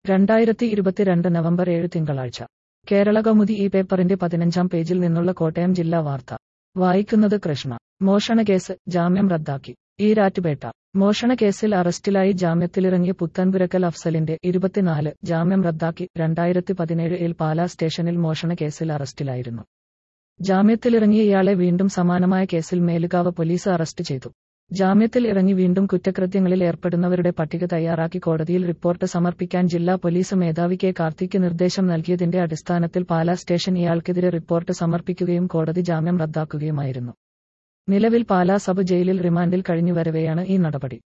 രണ്ടായിരത്തി ഇരുപത്തിരണ്ട് നവംബർ ഏഴ് തിങ്കളാഴ്ച കേരള കൗമുദി ഈ പേപ്പറിന്റെ പതിനഞ്ചാം പേജിൽ നിന്നുള്ള കോട്ടയം ജില്ലാ വാർത്ത വായിക്കുന്നത് കൃഷ്ണ മോഷണക്കേസ് ജാമ്യം റദ്ദാക്കി ഈരാറ്റുപേട്ട മോഷണക്കേസിൽ അറസ്റ്റിലായി ജാമ്യത്തിലിറങ്ങിയ പുത്തൻപുരക്കൽ അഫ്സലിന്റെ ഇരുപത്തിനാല് ജാമ്യം റദ്ദാക്കി രണ്ടായിരത്തി പതിനേഴ് ഇൽ പാലാ സ്റ്റേഷനിൽ മോഷണക്കേസിൽ അറസ്റ്റിലായിരുന്നു ജാമ്യത്തിലിറങ്ങിയ ഇയാളെ വീണ്ടും സമാനമായ കേസിൽ മേലുകാവ് പോലീസ് അറസ്റ്റ് ചെയ്തു ജാമ്യത്തിൽ ഇറങ്ങി വീണ്ടും കുറ്റകൃത്യങ്ങളിൽ ഏർപ്പെടുന്നവരുടെ പട്ടിക തയ്യാറാക്കി കോടതിയിൽ റിപ്പോർട്ട് സമർപ്പിക്കാൻ ജില്ലാ പോലീസ് മേധാവി കെ കാർത്തിക്ക് നിർദ്ദേശം നൽകിയതിന്റെ അടിസ്ഥാനത്തിൽ പാലാ സ്റ്റേഷൻ ഇയാൾക്കെതിരെ റിപ്പോർട്ട് സമർപ്പിക്കുകയും കോടതി ജാമ്യം റദ്ദാക്കുകയുമായിരുന്നു നിലവിൽ പാലാ സബ് ജയിലിൽ റിമാൻഡിൽ കഴിഞ്ഞു വരവെയാണ് ഈ നടപടി